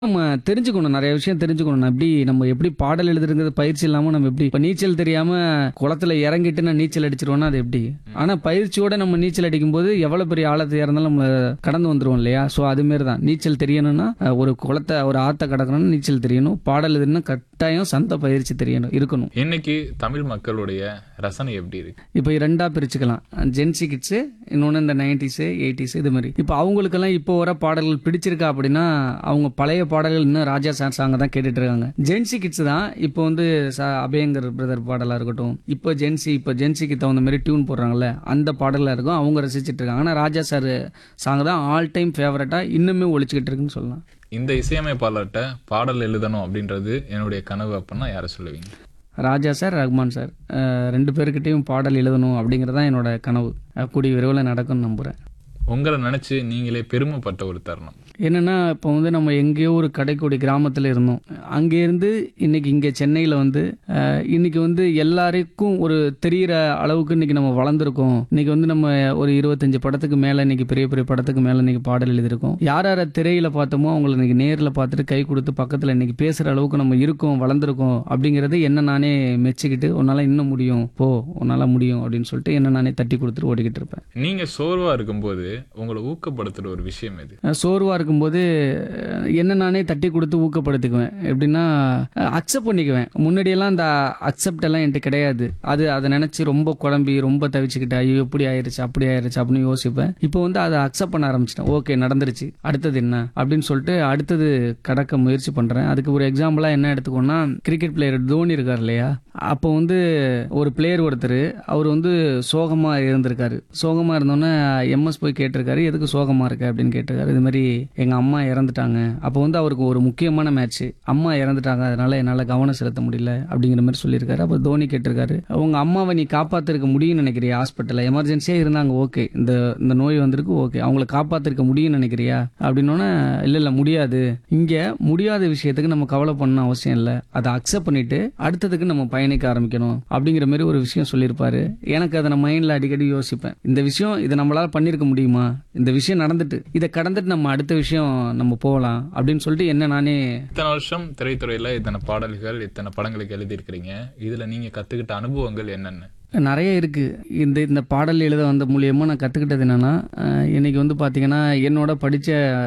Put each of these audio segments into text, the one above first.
நம்ம தெரிஞ்சுக்கணும் நிறைய விஷயம் தெரிஞ்சுக்கணும் நான் எப்படி நம்ம எப்படி பாடல் எழுதுறது பயிற்சி இல்லாம நம்ம எப்படி இப்ப நீச்சல் தெரியாம குளத்துல இறங்கிட்டு நான் நீச்சல் அடிச்சிருவோம்னா அது எப்படி ஆனா பயிற்சியோட நம்ம நீச்சல் அடிக்கும் போது எவ்வளவு பெரிய ஆழத்தையா இருந்தாலும் நம்ம கடந்து வந்துருவோம் இல்லையா சோ அது மாதிரி தான் நீச்சல் தெரியணும்னா அஹ், ஒரு குளத்தை ஒரு ஆத்த கடக்கணும்னா நீச்சல் தெரியணும் பாடல் எழுதுனா கட்டாயம் சந்த பயிற்சி தெரியணும் இருக்கணும் இன்னைக்கு தமிழ் மக்களுடைய ரசனை எப்படி இருக்கு இப்போ ரெண்டா பிரிச்சுக்கலாம் ஜென்சி கிட்ஸு இன்னொன்று இந்த நைன்டிஸு எயிட்டிஸ் இது மாதிரி இப்போ அவங்களுக்கெல்லாம் இப்போ வர பாடல்கள் பிடிச்சிருக்கா அப்படின்னா அவங்க பழைய பாடல்கள் இன்னும் ராஜா சார் சாங்க தான் கேட்டுட்டு இருக்காங்க ஜென்சி கிட்ஸ் தான் இப்போ வந்து ச- அபயங்கர் பிரதர் பாடலாக இருக்கட்டும் இப்போ ஜென்சி இப்போ ஜென்சிக்கு தகுந்த மாதிரி டியூன் போடுறாங்கல்ல அந்த பாடலாக இருக்கும் அவங்க ரசிச்சிட்டு இருக்காங்க ஆனால் ராஜா சார் சாங் தான் ஆல் டைம் ஃபேவரட்டாக இன்னுமே ஒழிச்சுக்கிட்டு இருக்குன்னு சொல்லலாம் இந்த இசையமைப்பாளர்கிட்ட பாடல் எழுதணும் அப்படின்றது என்னுடைய கனவு அப்படின்னா யாரை சொல்லுவீங்க ராஜா சார் ரஹ்மான் சார் அஹ் ரெண்டு பேர்கிட்டயும் பாடல் எழுதணும் அப்படிங்கிறது தான் என்னோட கனவு அஹ் கூடிய விரைவில் நடக்கும்னு நம்புகிறேன் உங்களை நினைச்சு நீங்களே பெருமைப்பட்ட ஒரு தருணம் என்னன்னா இப்போ வந்து நம்ம எங்கேயோ ஒரு கடைக்கோடி கிராமத்தில் இருந்தோம் அங்கேருந்து இன்னைக்கு இங்கே சென்னையில் வந்து அஹ், இன்னைக்கு வந்து எல்லாருக்கும் ஒரு தெரியிற அளவுக்கு இன்னைக்கு நம்ம வளர்ந்துருக்கோம் இன்னைக்கு வந்து நம்ம ஒரு இருபத்தஞ்சு படத்துக்கு மேலே இன்னைக்கு பெரிய பெரிய படத்துக்கு மேலே இன்னைக்கு பாடல் எழுதியிருக்கோம் யார் யாரை திரையில பார்த்தோமோ அவங்களை இன்னைக்கு நேரில் பார்த்துட்டு கை கொடுத்து பக்கத்தில் இன்னைக்கு பேசுகிற அளவுக்கு நம்ம இருக்கோம் வளர்ந்துருக்கோம் அப்படிங்கிறது என்ன நானே மெச்சுக்கிட்டு உன்னால் இன்னும் முடியும் போ உன்னால் முடியும் அப்படின்னு சொல்லிட்டு என்ன நானே தட்டி கொடுத்துட்டு ஓடிக்கிட்டு இருப்பேன் நீங்க சோர்வா இருக்கும்போது உங்களை ஊக்கப்படுத்துற ஒரு விஷயம் எது சோர்வாக இருக்கும்போது அஹ், என்ன நானே தட்டி கொடுத்து ஊக்கப்படுத்திக்குவேன் எப்படின்னா அக்செப்ட் பண்ணிக்குவேன் முன்னாடியெல்லாம் அந்த அக்செப்ட் எல்லாம் என்கிட்ட கிடையாது அது அதை நினச்சி ரொம்ப குழம்பி ரொம்ப தவிச்சுக்கிட்டு ஐயோ இப்படி ஆயிருச்சு அப்படி ஆயிருச்சு அப்படின்னு யோசிப்பேன் இப்போ வந்து அதை அக்செப்ட் பண்ண ஆரம்பிச்சிட்டேன் ஓகே நடந்துருச்சு அடுத்தது என்ன அப்படின்னு சொல்லிட்டு அடுத்தது கடக்க முயற்சி பண்ணுறேன் அதுக்கு ஒரு எக்ஸாம்பிளாக என்ன எடுத்துக்கோன்னா கிரிக்கெட் பிளேயர் தோனி இருக்கார் இல்லையா அப்போ வந்து ஒரு பிளேயர் ஒருத்தர் அவர் வந்து சோகமாக இருந்திருக்காரு சோகமாக இருந்தோன்னே எம்எஸ் போய் கேட்டிருக்காரு எதுக்கு சோகமாக இருக்க அப்படின்னு கேட்டிருக்காரு இது மாதிரி எங்கள் அம்மா இறந்துட்டாங்க அப்போ வந்து அவருக்கு ஒரு முக்கியமான மேட்ச் அம்மா இறந்துட்டாங்க அதனால என்னால் கவனம் செலுத்த முடியல அப்படிங்கிற மாதிரி சொல்லியிருக்காரு அப்போ தோனி கேட்டிருக்காரு உங்க அம்மாவை நீ காப்பாத்திருக்க முடியும்னு நினைக்கிறியா ஹாஸ்பிட்டலில் எமர்ஜென்சியாக இருந்தாங்க ஓகே இந்த இந்த நோய் வந்திருக்கு ஓகே அவங்கள காப்பாத்திருக்க முடியும்னு நினைக்கிறியா அப்படின்னோன்னே இல்லை இல்லை முடியாது இங்கே முடியாத விஷயத்துக்கு நம்ம கவலை பண்ண அவசியம் இல்லை அதை அக்செப்ட் பண்ணிட்டு அடுத்ததுக்கு நம்ம பயணிக்க ஆரம்பிக்கணும் அப்படிங்கிற மாதிரி ஒரு விஷயம் சொல்லியிருப்பாரு எனக்கு அதை நான் மைண்டில் அடிக்கடி யோசிப்பேன் இந்த விஷயம் இதை நம்மளால பண்ணியிருக்க முடியுமா இந்த விஷயம் நடந்துட்டு இதை கடந்துட்டு நம்ம அடுத்த விஷயம் நம்ம போகலாம் அப்படின்னு சொல்லிட்டு என்ன நானே இத்தனை வருஷம் திரைத்துறையில இத்தனை பாடல்கள் இத்தனை படங்களுக்கு எழுதியிருக்கிறீங்க இதுல நீங்க கத்துக்கிட்ட அனுபவங்கள் என்னென்ன நிறைய இருக்கு இந்த இந்த பாடல் எழுத வந்த மூலியமா நான் கத்துக்கிட்டது என்னன்னா அஹ், இன்னைக்கு வந்து பாத்தீங்கன்னா என்னோட படிச்ச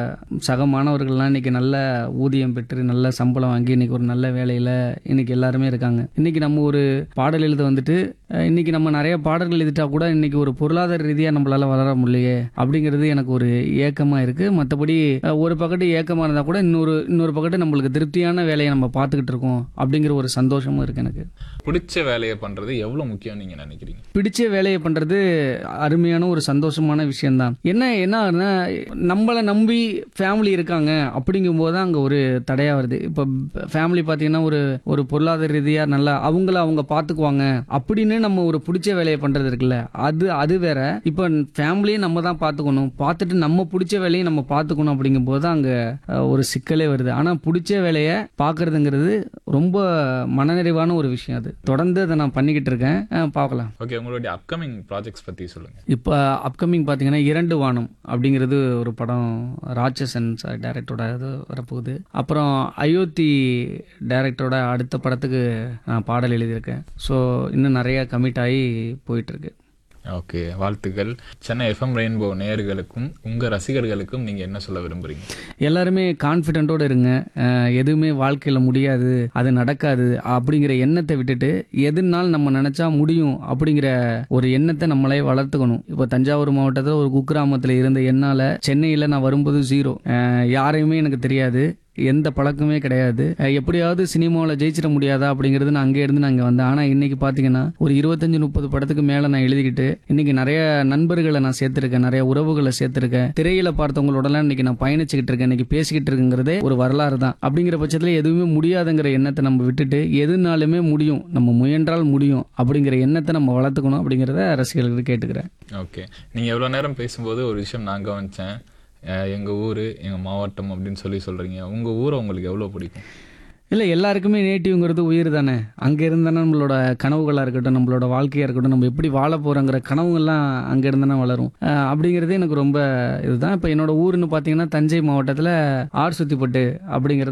சக மாணவர்கள்லாம் இன்னைக்கு நல்ல ஊதியம் பெற்று நல்ல சம்பளம் வாங்கி இன்னைக்கு ஒரு நல்ல வேலையில இன்னைக்கு எல்லாருமே இருக்காங்க இன்னைக்கு நம்ம ஒரு பாடல் எழுத வந்துட்டு அஹ், இன்னைக்கு நம்ம நிறைய பாடல்கள் எழுதிட்டா கூட இன்னைக்கு ஒரு பொருளாதார ரீதியா நம்மளால வளர முடியலையே அப்படிங்கிறது எனக்கு ஒரு ஏக்கமா இருக்கு மற்றபடி ஒரு பக்கத்து ஏக்கமா இருந்தா கூட இன்னொரு இன்னொரு பக்கத்து நம்மளுக்கு திருப்தியான வேலையை நம்ம பார்த்துக்கிட்டு இருக்கோம் அப்படிங்கிற ஒரு சந்தோஷமும் இருக்கு எனக்கு பிடிச்ச வேலையை பண்றது எவ்வளவு முக்கியம் நீங்க நினைக்கிறீங்க பிடிச்ச வேலையை பண்றது அருமையான ஒரு சந்தோஷமான விஷயம்தான் என்ன என்ன ஆகுதுன்னா நம்மளை நம்பி ஃபேமிலி இருக்காங்க அப்படிங்கும்போது தான் அங்கே ஒரு தடையா வருது இப்போ ஃபேமிலி பார்த்தீங்கன்னா ஒரு ஒரு பொருளாதார ரீதியாக நல்லா அவங்கள அவங்க பார்த்துக்குவாங்க அப்படின்னு நம்ம ஒரு பிடிச்ச வேலையை பண்றது இருக்குல்ல அது அது வேற இப்போ ஃபேமிலியும் நம்ம தான் பார்த்துக்கணும் பார்த்துட்டு நம்ம பிடிச்ச வேலையும் நம்ம பார்த்துக்கணும் அப்படிங்கும்போது தான் அங்கே ஒரு சிக்கலே வருது ஆனால் பிடிச்ச வேலையை பார்க்கறதுங்கிறது ரொம்ப மனநிறைவான ஒரு விஷயம் அது தொடர்ந்து அதை நான் பண்ணிக்கிட்டு இருக்கேன் அஹ் பார்க்கலாம் ஓகே உங்களுடைய அப்கமிங் ப்ராஜெக்ட்ஸ் பத்தி சொல்லுங்க இப்போ அப்கமிங் பார்த்தீங்கன்னா இரண்டு வானம் அப்படிங்கிறது ஒரு படம் ராட்சசன் சார் டைரக்டரோட இது வரப்போகுது அப்புறம் அயோத்தி டைரக்டரோட அடுத்த படத்துக்கு நான் பாடல் எழுதியிருக்கேன் ஸோ இன்னும் நிறைய கமிட் ஆகி போயிட்டுருக்கு ஓகே வாழ்த்துக்கள் சென்னை எஃப்எம் ரெயின்போ நேயர்களுக்கும் உங்க ரசிகர்களுக்கும் நீங்க என்ன சொல்ல விரும்புறீங்க எல்லாருமே கான்ஃபிடென்ட்டோட இருங்க அஹ் எதுவுமே வாழ்க்கையில் முடியாது அது நடக்காது அப்படிங்கிற எண்ணத்தை விட்டுட்டு எதுனாலும் நம்ம நினைச்சா முடியும் அப்படிங்கிற ஒரு எண்ணத்தை நம்மளே வளர்த்துக்கணும் இப்போ தஞ்சாவூர் மாவட்டத்தில் ஒரு குக்கிராமத்தில் இருந்த என்னால் சென்னையில் நான் வரும்போது ஜீரோ யாரையுமே எனக்கு தெரியாது எந்த பழக்கமே கிடையாது அஹ் எப்படியாவது சினிமாவில் ஜெயிச்சிட முடியாதா அப்படிங்கிறது நான் அங்கே இருந்து நான் இங்கே வந்தேன் ஆனால் இன்னைக்கு பார்த்தீங்கன்னா ஒரு இருபத்தஞ்சு முப்பது படத்துக்கு மேலே நான் எழுதிக்கிட்டு இன்னைக்கு நிறைய நண்பர்களை நான் சேர்த்துருக்கேன் நிறைய உறவுகளை சேர்த்துருக்கேன் திரையில பார்த்தவங்களோடலாம் இன்னைக்கு நான் பயணிச்சுக்கிட்டு இருக்கேன் இன்னைக்கு பேசிக்கிட்டு இருக்குங்கிறதே ஒரு வரலாறு தான் அப்படிங்கிற பட்சத்தில் எதுவுமே முடியாதுங்கிற எண்ணத்தை நம்ம விட்டுட்டு எதுனாலுமே முடியும் நம்ம முயன்றால் முடியும் அப்படிங்கிற எண்ணத்தை நம்ம வளர்த்துக்கணும் அப்படிங்கிறத ரசிகர்களுக்கு கேட்டுக்கிறேன் ஓகே நீங்க எவ்வளவு நேரம் பேசும்போது ஒரு விஷயம் நான் கவனிச்சேன் அஹ் எங்க ஊரு எங்க மாவட்டம் அப்படின்னு சொல்லி சொல்றீங்க உங்க ஊரை உங்களுக்கு எவ்வளவு பிடிக்கும் இல்லை எல்லாருக்குமே நேட்டிவ்ங்கிறது உயிர் தானே அங்கே இருந்தானே நம்மளோட கனவுகளாக இருக்கட்டும் நம்மளோட வாழ்க்கையாக இருக்கட்டும் நம்ம எப்படி வாழ போகிறோங்கிற கனவுகள்லாம் அங்கே இருந்தானே வளரும் அஹ் அப்படிங்கிறது எனக்கு ரொம்ப இதுதான் இப்போ என்னோட ஊருன்னு பார்த்தீங்கன்னா தஞ்சை மாவட்டத்தில் ஆர் சுத்திப்பட்டு அப்படிங்கிறது